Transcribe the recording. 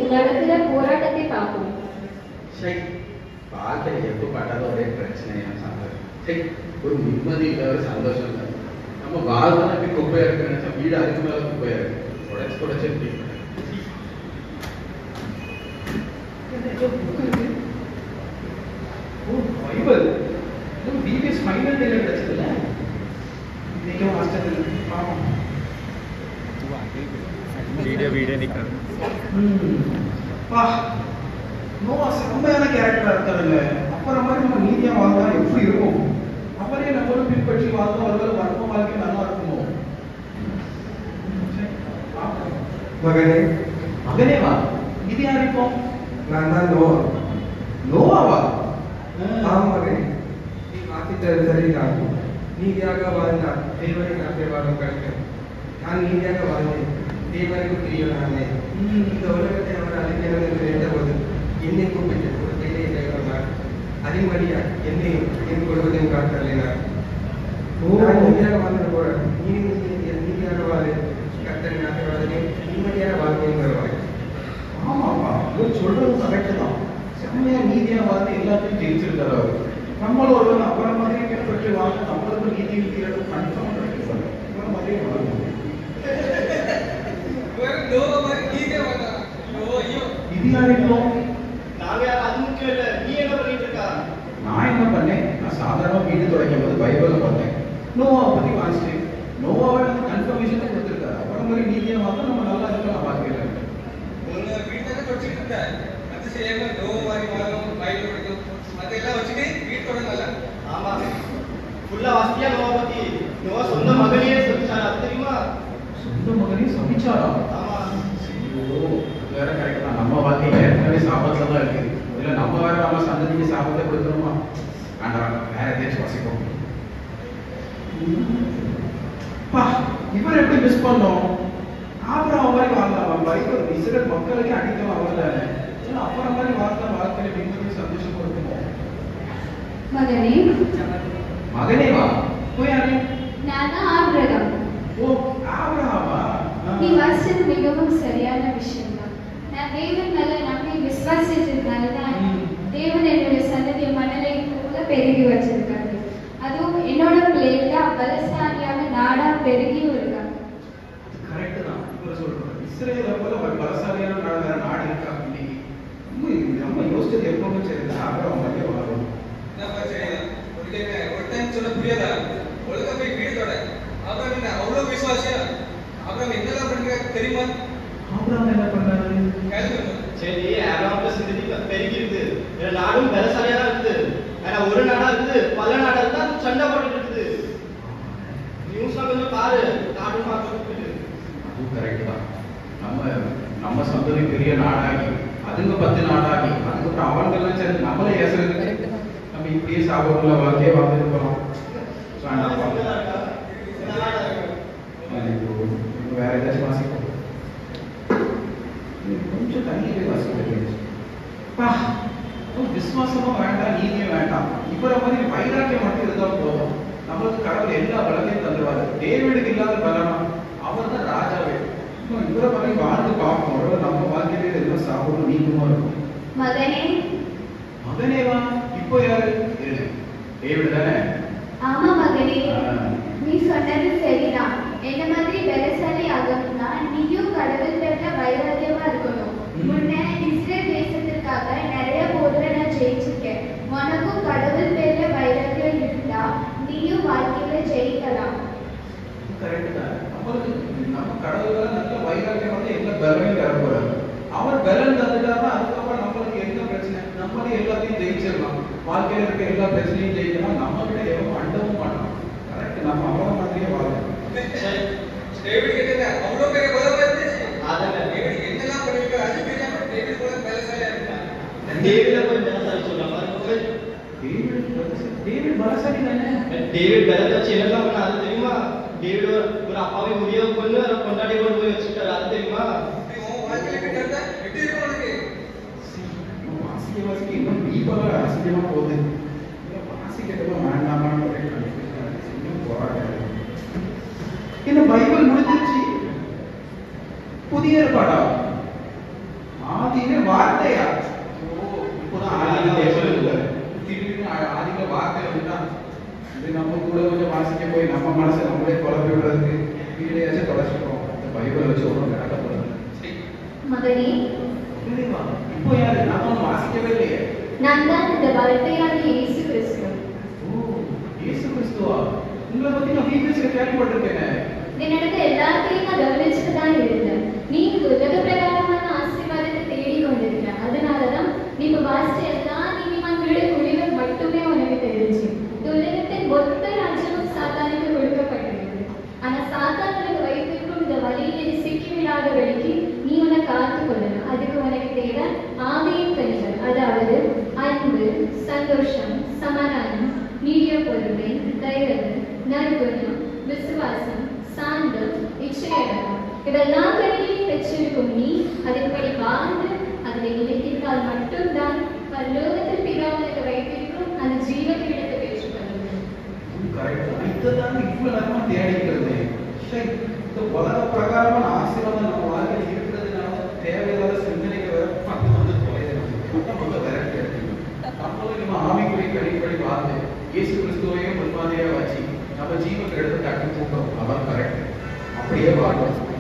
நடக்கிற போராட்டத்தை பார்ப்போம் சை வாழ்க்கையில எப்போ பார்த்தாலும் ஒரே பிரச்சனையா சந்தோஷம் சை ஒரு நிம்மதி இல்லை ஒரு சந்தோஷம் இல்லை நம்ம வாழ்தான் இப்படி குப்பையா இருக்கு நினைச்சா வீடு அதுக்கு மேல குப்பையா இருக்கு உடச்சு உடச்சு எப்படி ஓ பைபிள் பிபிஎஸ் ஃபைனல் டேல கிடைச்சதுல இன்னைக்கும் ஹாஸ்டல் பாவம் வீடியோ வீடியோ நிற்கிறது வா நோவா செம்மையான கேரக்டரா இருக்காருங்க அப்புறம் மாதிரி நம்ம நீதியா வாழ்ந்தா எப்படி இருக்கும் அவரே நம்மளும் பின்பற்றி வாழ்ந்தோம் ஒருவேளை வர்ம வாழ்க்கை நல்லா இருக்குமோ சரி, பார்ப்போம். மகனே மகனே வா இது யார் இப்போ நான் தான் நோவா நோவாவா ஆம் மகனே நீ வாசித்தது சரிதான் நீதியாக வாழ்ந்தால் தேவனின் ஆசீர்வாதம் கிடைக்கும் நான் நீதியாக வாழ்ந்தேன் தேவனுக்கு பிரியவனானே இந்த உலகத்தை அவர் அழிக்கிறது என்று நினைத்தபோது என்னை கூப்பிட்டு ஒரு வேலையை செய்கிறார் அதன்படியா என்னையும் என் குடும்பத்தையும் காத்தள்ளினார் நான் நீதியாக வாழ்ந்தது போல நீ நீதியாக வாழு கர்த்தரின் ஆசீர்வாதத்தை நிம்மதியான வாழ்க்கையும் வருவாய் ஆமாப்பா இவர் சொல்றது கரெக்ட் தான் செம்மையா நீதியா வாழ்ந்து எல்லாத்தையும் ஜெயிச்சிருக்காரு அவர் நம்மளும் ஒருவன் அப்புறம் மாதிரி பின்பற்றி வாழ்ந்து நம்மளுக்கு நீதி இருக்கிறது கன்ஃபார்ம் கிடைக்கும் இவர மாதிரியே வாழணும் இது யார் இப்போ நாங்க அது முக்கியம் இல்ல நீ என்ன பண்ணிட்டு இருக்கா நான் என்ன பண்ணேன் நான் சாதாரண வீடு துடைக்கும் போது பைபிளை பார்த்தேன் நோவாவை பத்தி வாசிச்சேன் நோவாவை எனக்கு கன்ஃபர்மேஷன் கொடுத்துருக்காரு அப்புறம் மாதிரி நீதியா வாழ்ந்தா நம்ம நல்லா இருக்கலாம் வாழ்க்கையில உங்க வீட்டுல படிச்சுட்டு இருந்த அது செய்யாம நோ மாதிரி வாழும் பைபிள் படிக்கும் அதெல்லாம் வச்சுட்டு வீட்டோட நல்லா ஆமா ஃபுல்லா வாசியா நோவா பத்தி நோவா சொந்த மகனையே சொல்லிச்சாரு அது தெரியுமா சொந்த மகனையும் சபிச்சாரா ஆமா ஐயோ, இது வேற கரெக்ட் தான் நம்ம வாழ்க்கை ஏற்கனவே சாபத்துல தான் இருக்கு இதுல நம்ம வேற நம்ம சந்ததிக்கு சாபத்தை கொடுத்துருமா வேண்டாம் வேற எதாச்சும் வாசிப்போம் பா இவர் எப்படி மிஸ் பண்ணோம் ஆபரம் மாதிரி வாழ்ந்தாம் பைபிள் இஸ்ரேல் மக்களுக்கு அடித்தவன் அவர் தானே ஏன்னா அப்புறம் மாதிரி வாழ்ந்தா வாழ்க்கையில நிம்மதி சந்தோஷம் கொடுக்குமோ மகனே மகனே வா போய் யாரு நான் தான் ஆபிரகாம் ஓ ஆபரகாமா நீ வாசிச்சது மிகவும் சரியான விஷயம் தான் நான் தேவன் மேல நம்பி விசுவாசிச்சதுனால தான் ம். தேவன் என்னுடைய சந்ததியை மணலை போல பெருகி வச்சிருக்காரு அதுவும் என்னோட பிள்ளைங்க பலசாலியாக நாடா பெருகியும் இருக்காங்க கரெக்ட் தான் இவர் சொல்றாரு இஸ்ரேல போல ஒரு பலசாலியான நாடு வேற நாடு இருக்கா இன்னைக்கு நம்ம நம்ம யோசிச்சது எப்பவுமே சரிதான் அப்புறம் மாதிரியே வரும் நம்ம செய்யலாம் ஒரு டைம் ஒரு டைம் சொல்ல புரியாதா ஒழுங்கா போய் வீட்டோட அப்புறம் என்ன அவ்வளவு விசுவாசியா அப்புறம் என்னெல்லாம் பண்றாங்க தெரியுமா ஆபிரகாம் என்ன பண்ணாரு கேளுங்க சரி ஆறாவது சிந்ததி பெருகி இருக்கு இந்த நாடும் பலசாலியா தான் இருக்குது ஆனா ஒரு நாடா இருக்குது பல நாடா இருந்தா சண்டை போட்டுட்டு இருக்குது நியூஸ்லாம் கொஞ்சம் பாரு நாடும் பார்த்து அதுவும் கரெக்ட் தான் நம்ம நம்ம சந்ததி பெரிய நாடாகி அதுங்க பத்து நாடாகி அதுக்கப்புறம் அவங்கெல்லாம் சரி நம்மளே ஏசுறதுக்கு நம்ம இப்படியே சாப்பிடுற வாழ்க்கையே வாழ்ந்துட்டு போறோம் வேண்டாம் வேற ஏதாச்சும் வாசிப்போம் கொஞ்சம் தண்ணி போய் வாசிக்க பா விசுவாசமும் வேண்டாம் நீதியும் வேண்டாம் இவரை மாதிரி வைராக்கியம் மட்டும் இருந்தா போதும் நம்மளுக்கு கடவுள் எல்லா பலத்தையும் தந்துருவாரு டேவிடுக்கு இல்லாத பலனா அவர் தான் ராஜாவே இன்னும் இவரை மாதிரி வாழ்ந்து பார்ப்போம் ஒருவேளை நம்ம வாழ்க்கையில எதுவும் சாப்பிடணும் நீக்குமோ இருக்கும் மகனே மகனேவா இப்போ யாரு இரு. டேவிட் தானே ஆமா மகனே ஆ. நீ சொன்னது சரிதான் என்ன மாதிரி பலசாலி ஆகணும்னா நீயும் கடவுள் பெற்ற வைராகியமா இருக்கணும் ம். முன்ன இஸ்ரேல் தேசத்திற்காக நிறைய போர்ல நான் ஜெயிச்சிருக்கேன் உனக்கும் கடவுள் பேர்ல வைராகியம் இருந்தா நீயும் வாழ்க்கையில ஜெயிக்கலாம் கரெக்ட் தான் நம்மளுக்கு நம்ம கடவுளால நல்ல வைராக்கியம் வந்து எல்லா பலனையும் தர போறாரு அவர் பலன் தந்துட்டாருன்னா அதுக்கப்புறம் நம்மளுக்கு என்ன பிரச்சனை நம்மளே எல்லாத்தையும் ஜெயிச்சிடலாம் வாழ்க்கையில இருக்க எல்லா பிரச்சனையும் ஜெயிக்கலாம் நம்ம கிட்ட எவன் அண்டவும் மாட்டான் கரெக்ட் நம்ம அவன மாதிரியே வாழணும் டேவிட் கேட்டது அவ்வளவு பெரிய பலமா இருந்துச்சு அதாங்க. டேவிட் என்னெல்லாம் பண்ணிருக்காரு அது தெரியாம டேவிட் கூட பலசாலியா இருக்கான் டேவிட போய் பலசாலி சொல்றாங்க டேவிட் பலசாலி- டேவிட் பலசாலி தானே டேவிட் பலத்தை வச்சு என்னெல்லாம் பண்ண அது தெரியுமா டேவிட் ஒரு ஒரு அப்பாவை முடிய கொண்டு அதை கொண்டாடி கொண்டு போய் வச்சுட்டாரு அது தெரியுமா இப்படி உன் வாழ்க்கையில இப்படி நடந்தா எப்படி இருக்கும் உனக்கு வாசிக்க வாசிக்க இன்னும் டீப்பாக அசிங்கமா போகுது இல்ல வாசிக்கிறதுமா வேண்டாமான்னு ஒரே confusion ஆ இருக்கு. இன்னும் போராட்டம் இருக்கு. இந்த பைபிள் முடிஞ்சிருச்சு புதிய ஏற்பாடா ஆதி இது நம்ம கூட கொஞ்சம் வாசிக்க போய் நம்ம மனசை நம்மளே குழப்பி விடுறதுக்கு வீடையாச்சும் தொலைச்சிருக்கோம் இந்த பைபிளை வச்சு ஒன்றும் நடக்க போகிறது சரி மகனே புரியுமா? இப்போ யாரு நாம ஒன்றும் வாசிக்கவே இல்லையே நான் தான் இந்த வார்த்தையான இயேசு கிறிஸ்து ஓ இயேசு கிறிஸ்துவா உங்களை பத்தி நான் வீட்டு கேள்விப்பட்டிருக்கேன் என்னிடத்து எல்லாத்தையும் நான் கவனிச்சுட்டு தான் இருந்தேன் நீ உலக பிரகாரமான ஆசீர்வாதத்தை தேடி கொண்டிருக்கிற அதனாலதான் நீ இப்ப வாசிச்ச எல்லா நீதிமன்றோட முடிவு மட்டுமே உனக்கு தெரிஞ்சு இந்த உலகத்தின் மொத்த ராஜ்யமும் சாத்தானுக்கு கொடுக்கப்பட்டிருக்கு ஆனா சாத்தான் உனக்கு வைத்திருக்கும் இந்த வழியில் சிக்கி விடாத வழிக்கு நீ உன்னை காத்து கொள்ளணும் அதுக்கு உனக்கு தேவை ஆவியின் கனிகள் அதாவது அன்பு சந்தோஷம் சமாதானம் நீடிய பொறுமை தயவு நற்குணம் விசுவாசம் சாந்தம் இச்சையடக்கம் இதெல்லாம் கனிகளையும் பெற்றிருக்கும் நீ அதன்படி வாழ்ந்து அதில் நிலைத்திருந்தால் மட்டும்தான் பரலோகத்தில் பிதாவுக்கு வைத்திருக்கும் அந்த ஜீவ கிரீடத்தை பெற்றுக்கொள்ள முடியும் கரெக்ட் இதுதான் இவ்வளவு நேரமா தேடிக்கிறது சரி இந்த உலக பிரகாரமான ஆசீர்வாதம் நம்ம வாழ்க்கையில் இருக்கிறதுனால தேவையில்லாத சிந்தனைகள் வேற பக்கம் வந்து தொலைது நம்ம விரட்டி எடுத்துக்கணும் நம்மளும் நம்ம ஆவிக்குரிய கடிப்படி வாழ்ந்து இயேசு கிறிஸ்துவையும் முன்மாதிரியா வச்சு நம்ம ஜீவன் எடுத்து கட்டி தூக்கம் அதான் கரெக்ட் அப்படியே வாழ்வோம்